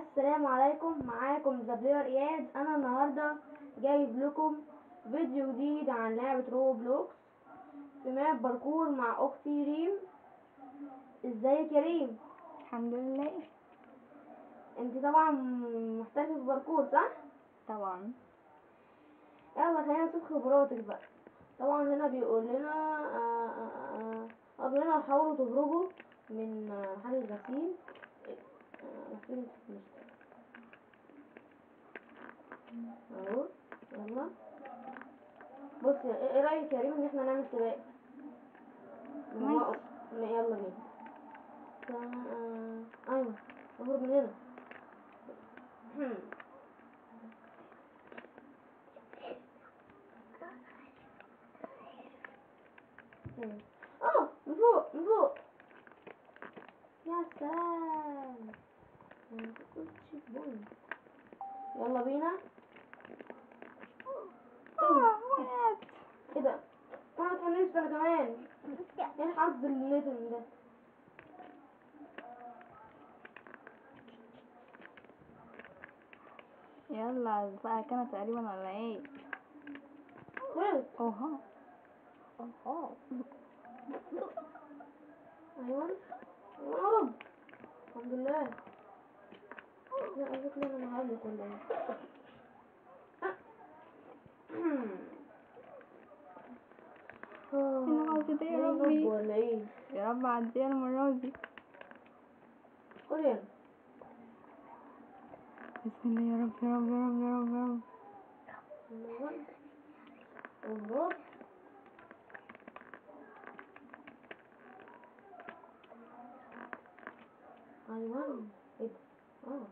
السلام عليكم معاكم ذا بلاير اياد انا النهارده جايب لكم فيديو جديد عن لعبه روبلوكس في ماب باركور مع اختي ريم ازيك يا ريم الحمد لله انت طبعا محترفه في باركور صح طبعا يلا خلينا نشوف خبراتك بقى طبعا هنا بيقول لنا آه، آه، آه، بيقول لنا حاولوا تهربوا من آه، محل الغسيل آه، غسيل مش- اهو يلا بص ايه إيه رايك يا ريم ان احنا نعمل سباق ماشي. م- يلا بينا تا- آه، ايوه اهرب من هنا اه من فوق من فوق يا سلام أنا كنت بوم. يلا بينا اه وقعت ايه ده انا اتفنشت انا كمان ايه الحظ النتن ده يلا بقى كانت تقريبا ولا ايه خلص اوها اوها ايوه يا رب الحمد لله لا على فكرة انا ههلك ولا ايه أنا عاوزة ده يا إيه ربي. رب ولا ايه يا رب عديها المرة دي خد هنا بسم الله يا رب يا رب يا رب يا رب يا رب الله الله ايوه ايه ده اه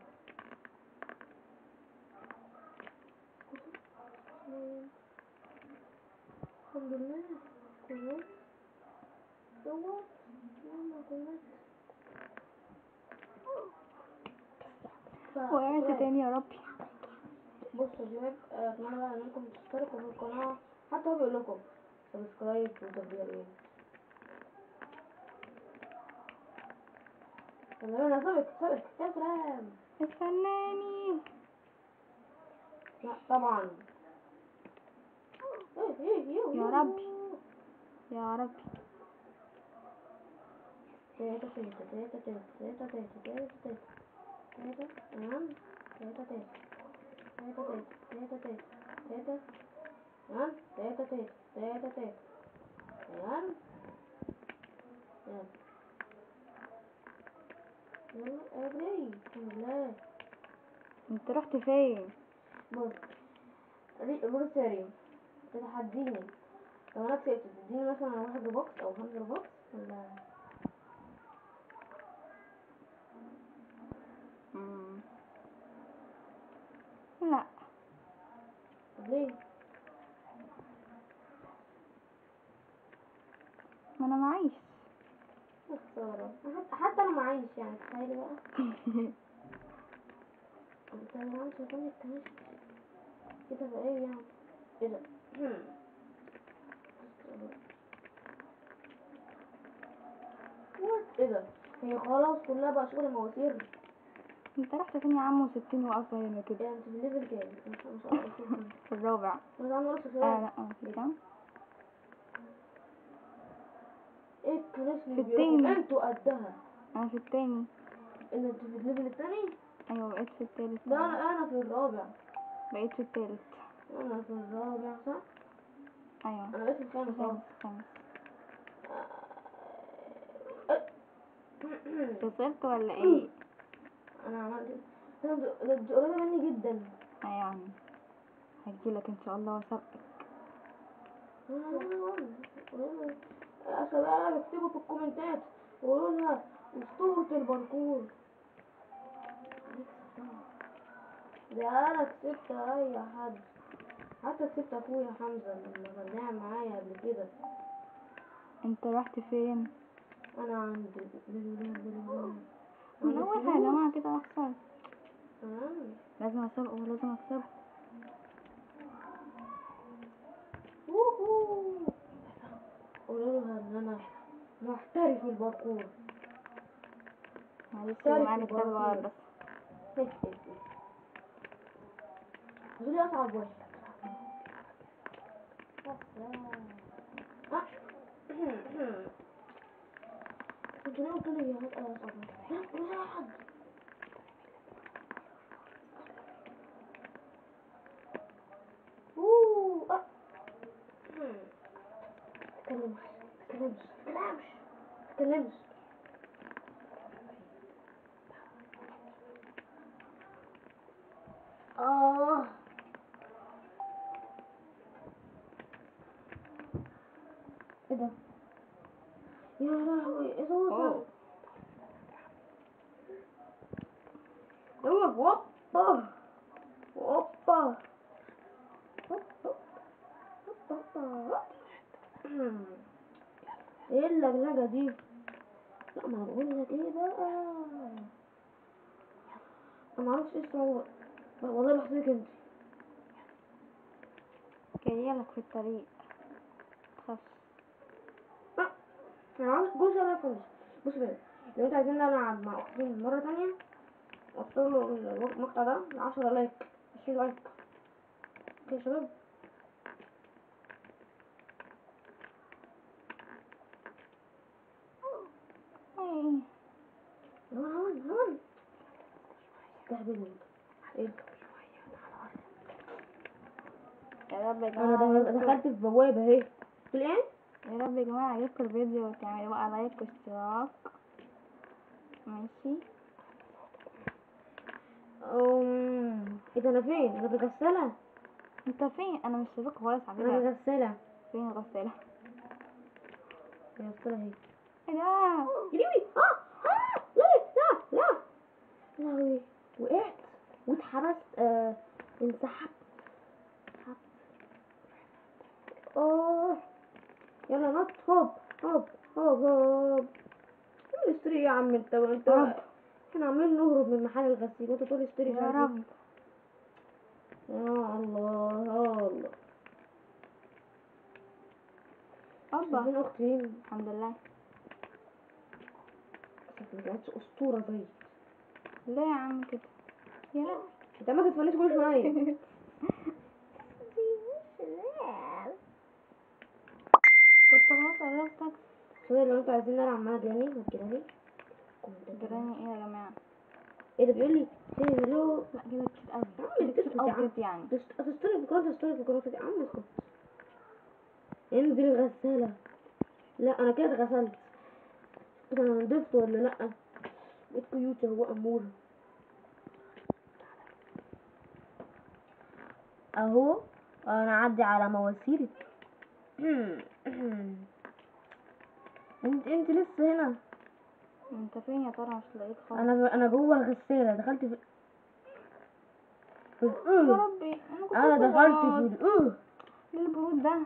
الحمد لله كويس دوت يلا كويس ف- وقعت سؤال. تاني يا ربي بصوا يا شباب آه، اتمنى بقى انكم تشتركوا في القناة حتى هو بيقول لكم سبسكرايب وتفضيل ايه يلا انا سبك سبك يا سلام استناني لا طبعا ايه ايه يو يا يو. ربي. يا ربي تلاتة تلاتة تلاتة تلاتة تلاتة تلاتة تلاتة تلاتة تمام تلاتة تلاتة تلاتة تلاتة تلاتة تلاتة تلاتة تمام تلاتة تلاتة تلاتة تلاتة تمام يلا يلا اجري بسم الله انت رحت فين بص ري- بص يا ريم تتحديني لو انا كسبت تديني مثلا واحد بوكس او خمسة بوكس ولا مم. لا طب ليه؟ ما انا معيش يا خسارة حتى, حتى انا معيش يعني تخيلي بقى انت لو عايز تكون التمشي كده بقى ايه يعني ايه ده وات ايه ده هي خلاص كلها بقى شغل مواسير انت رحت فين يا عم وسبتني واقفة هنا كده يعني انت في الليفل كام ما شاء ما شاء الله شكرا في الرابع مش عامل نص اه سؤال لا اه في كام ايه الكنيسة في اللي بيقولوا التاني. انتوا قدها انا في التاني ان انتوا في الليفل التاني ايوه بقيت في التالت لا انا انا في الرابع بقيت في التالت انا في الرابع صح ايوه انا بقيت في الخامس اهو خامس خامس خسرت ولا ايه انا عملت ده ده- دي قريبة مني جدا ايوه يعني هجيلك ان شاء الله واسابقك يا شباب اكتبوا في الكومنتات وقولوا لها اسطورة الباركور ده انا كسبت اي حد حتى كسبت اخويا حمزة لما كان لعب معايا قبل كده انت رحت فين انا عند من اول حاجه يا جماعه كده اخسر تمام لازم اسابقه ولازم اكسبه ووهو. قولوا لها ان انا محترف الباركور معلش تعرف معانا كتاب الباركور. غلط بس هيك هيك دول أصعب واحد آه. كنت ناوي قلت لي هات أنا أصعب واحد لا مش أي حد أوه آه. تكلمش تكلمش تكلمش تكلمش آه ايه ده يا لهوي ايه ده وصل هوبا هوبا هوبا هوبا هوبا ايه اللجلجة دي لا ما انا بقول لك ايه بقى انا معرفش ايه الصعوبة والله بحسدك انت جايلك في الطريق خلاص انا عاوز بص انا افهم بص بقى لو انتوا عايزين نلعب مع اختين مرة تانية وصلوا المقطع ده لعشرة لايك عشرين لايك اوكي يا شباب أي. هون هون هون استهبل ايه يا رب يا انا جماعة دخل- دخلت في بوابة اهي تقول ايه؟ يا رب يا جماعة عجبكم الفيديو وتعملوا بقى لايك واشتراك ماشي أم... ايه ده انا فين؟ انا في الغسالة انت فين انا مش شايفك خالص على انا في فكرة الغسالة فين الغسالة الغسالة اهي ايه ده يلوي اه اه لا لا لا لهوي وقعت واتحبست آه انسحبت انسحبت اه يلا نط هوب هوب هوب هوب اشتري يا عم انت انت رب. احنا عمالين نهرب من محل الغسيل وانت تقول اشتري مش يا عارف ايه. رب يا الله يا الله ابا فين اختي الحمد لله ما طلعتش اسطوره زي ليه يا عم كده يا لا انت ما تتفنيش كل شويه كنت خلاص عرفتك شويه لو انتوا عايزين نلعب مع جراني والجراني كومنتات. جيراني ايه يا جماعة ايه ده بيقول لي هلو لا كده كتير قوي يا عم كده كتير اسكت قوي يا عم. بجد يعني هتشتري في قناه هتشتري في قناه يا عم اسكت انزل الغساله لا انا كده اتغسلت كده انا نضفت ولا لا بقيت كيوت هو امور اهو انا اعدي على مواسيرك انت انت لسه هنا انت فين يا ترى مش لاقيك خالص انا انا جوه الغساله دخلت في في يا الأوه. ربي انا كنت انا في دخلت في الغاز. الأوه. ايه البرود ده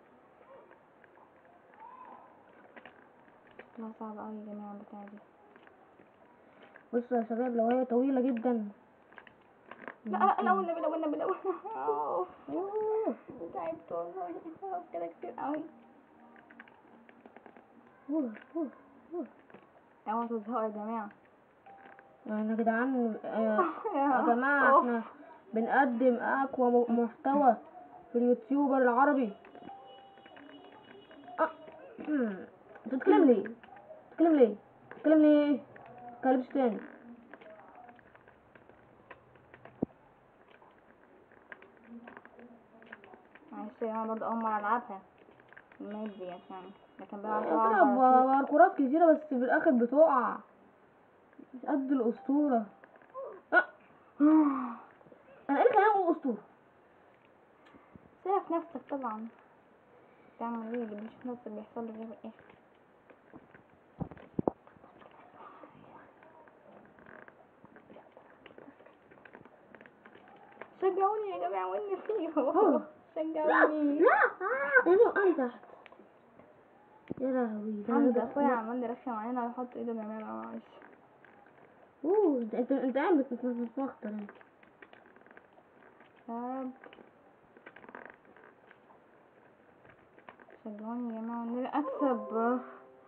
لا صعب قوي يا جماعة البتاعة دي بصوا يا شباب لو هي طويله جدا لا لا الاول نبي الاول نبي الاول أوف، أوه. تعبت والله خلاص كده كتير قوي أوه. أوه. أوه. اوعوا تزهقوا يا جماعة يعني يا جدعان آه، يا يا جماعه أوف. احنا بنقدم اقوى م- محتوى في اليوتيوبر العربي آه. انت بتتكلم ليه بتتكلم ليه بتتكلم ليه متكلمش تاني معلش يا جماعة برضه أول مرة ألعبها المايك دي عشان لكن بلعب بتلعب باركورات كتيرة بس في الآخر بتقع مش قد الأسطورة آه. أنا إيه اللي خلاني أقول أسطورة شايف نفسك طبعا تعمل ايه اللي بيشوف نفسك بيحصل له غير ايه شجعوني يا جماعة واني فيه لا شجعوني لا آه. أنا وقعت تحت يا لهوي ده حمزة ده- اخويا عمال يرخم علينا ويحط ايده جميلة معلش أوه ده أنت أنت قاعد بت- بت- بتمخطر أنت يا رب شجعوني يا جماعة واني اكسب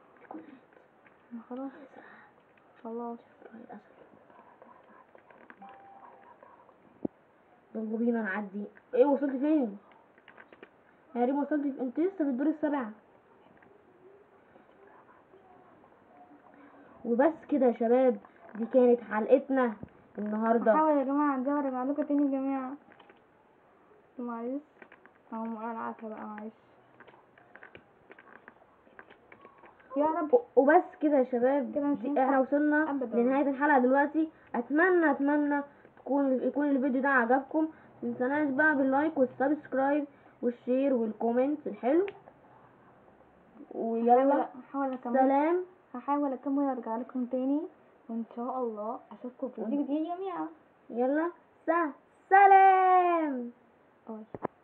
أنا خلاص خلاص يلا بينا نعدي ايه وصلت فين يا ريم وصلت في... انت لسه في الدور السابع وبس كده يا شباب دي كانت حلقتنا النهارده هحاول يا جماعة اعديها وارجع لكم تاني يا جماعة معلش اهو انا العبها بقى معلش يا رب و- وبس كده يا شباب كده مش دي- ينفع احنا وصلنا أبداً. لنهاية الحلقة دلوقتي اتمنى اتمنى تكون يكون الفيديو ده عجبكم متنساناش بقى باللايك والسبسكرايب والشير والكومنت الحلو ويلا هحاول اكمل سلام هحاول اكمل وارجع لكم تاني وان شاء الله اشوفكم في فيديو جديد يا جماعة يلا س- سلام أوي.